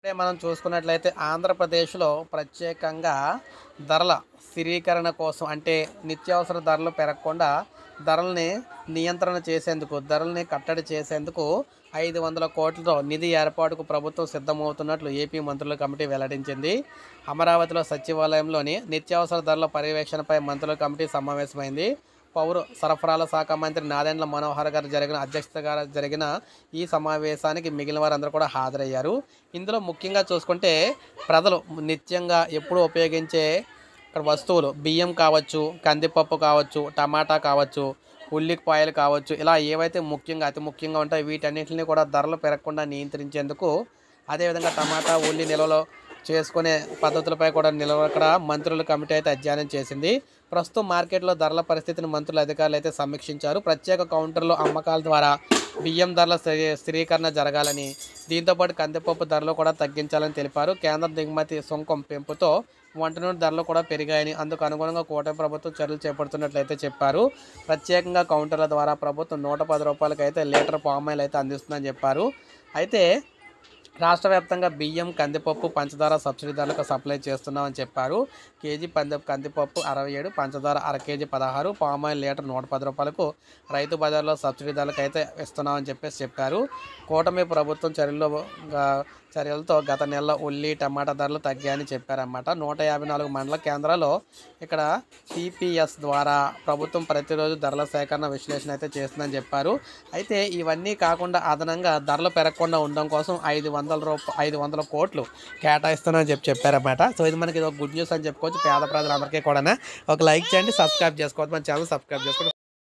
అంటే మనం చూసుకున్నట్లయితే ఆంధ్రప్రదేశ్లో ప్రత్యేకంగా ధరల స్థిరీకరణ కోసం అంటే నిత్యావసర ధరలు పెరగకుండా ధరల్ని నియంత్రణ చేసేందుకు ధరల్ని కట్టడి చేసేందుకు ఐదు వందల కోట్లతో నిధి ఏర్పాటుకు ప్రభుత్వం సిద్ధమవుతున్నట్లు ఏపీ మంత్రుల కమిటీ వెల్లడించింది అమరావతిలో సచివాలయంలోని నిత్యావసర ధరల పర్యవేక్షణపై మంత్రుల కమిటీ సమావేశమైంది పౌర సరఫరాల శాఖ మంత్రి నాదెండ్ల మనోహర్ గారు జరిగిన అధ్యక్షతగా జరిగిన ఈ సమావేశానికి మిగిలిన వారందరూ కూడా హాజరయ్యారు ఇందులో ముఖ్యంగా చూసుకుంటే ప్రజలు నిత్యంగా ఎప్పుడు ఉపయోగించే ఇక్కడ వస్తువులు బియ్యం కావచ్చు కందిపప్పు కావచ్చు టమాటా కావచ్చు ఉల్లిపాయలు కావచ్చు ఇలా ఏవైతే ముఖ్యంగా అతి ముఖ్యంగా ఉంటాయో వీటన్నిటిని కూడా ధరలు పెరగకుండా నియంత్రించేందుకు అదేవిధంగా టమాటా ఉల్లి నిల్వలో చేసుకునే పద్ధతులపై కూడా నిలవక్కడ మంత్రుల కమిటీ అయితే అధ్యయనం చేసింది ప్రస్తుతం మార్కెట్లో ధరల పరిస్థితిని మంత్రుల అధికారులు అయితే సమీక్షించారు ప్రత్యేక కౌంటర్లో అమ్మకాల ద్వారా బియ్యం ధరల స్థిరీ- స్థిరీకరణ జరగాలని దీంతోపాటు కందిపప్పు ధరలు కూడా తగ్గించాలని తెలిపారు కేంద్ర దిగుమతి సుంకం పెంపుతో వంట నూనె ధరలు కూడా పెరిగాయని అందుకు అనుగుణంగా కూటమి ప్రభుత్వం చర్యలు చేపడుతున్నట్లయితే చెప్పారు ప్రత్యేకంగా కౌంటర్ల ద్వారా ప్రభుత్వం నూట పది రూపాయలకి అయితే లీటర్ పామాయిల్ అయితే అందిస్తుందని చెప్పారు అయితే రాష్ట్ర వ్యాప్తంగా బియ్యం కందిపప్పు పంచదార సబ్సిడీ ధరలకు సప్లై చేస్తున్నామని చెప్పారు కేజీ పంది కందిపప్పు అరవై ఏడు పంచదార అర కేజీ పదహారు పామాయిల్ లీటర్ నూట పది రూపాయలకు రైతు బజార్లో సబ్సిడీ ధరలకు అయితే ఇస్తున్నామని చెప్పేసి చెప్పారు కూటమి ప్రభుత్వం చర్యల్లో గా- చర్యలతో గత నెలలో ఉల్లి టమాటా ధరలు తగ్గాయని చెప్పారన్నమాట నూట యాభై నాలుగు మండల కేంద్రాల్లో ఇక్కడ సిపిఎస్ ద్వారా ప్రభుత్వం ప్రతిరోజు ధరల సేకరణ విశ్లేషణ అయితే చేస్తుందని చెప్పారు అయితే ఇవన్నీ కాకుండా అదనంగా ధరలు పెరగకుండా ఉండడం కోసం ఐదు వందల రూప ఐదు వందల కోట్లు కేటాయిస్తున్నామని చెప్పి చెప్పారన్నమాట సో ఇది మనకి ఇది ఒక గుడ్ న్యూస్ అని చెప్పుకోవచ్చు పేద ప్రజలందరికీ కూడా ఒక లైక్ చేయండి సబ్స్క్రైబ్ చేసుకోవచ్చు మన ఛానల్ సబ్స్క్రైబ్ చేసుకోండి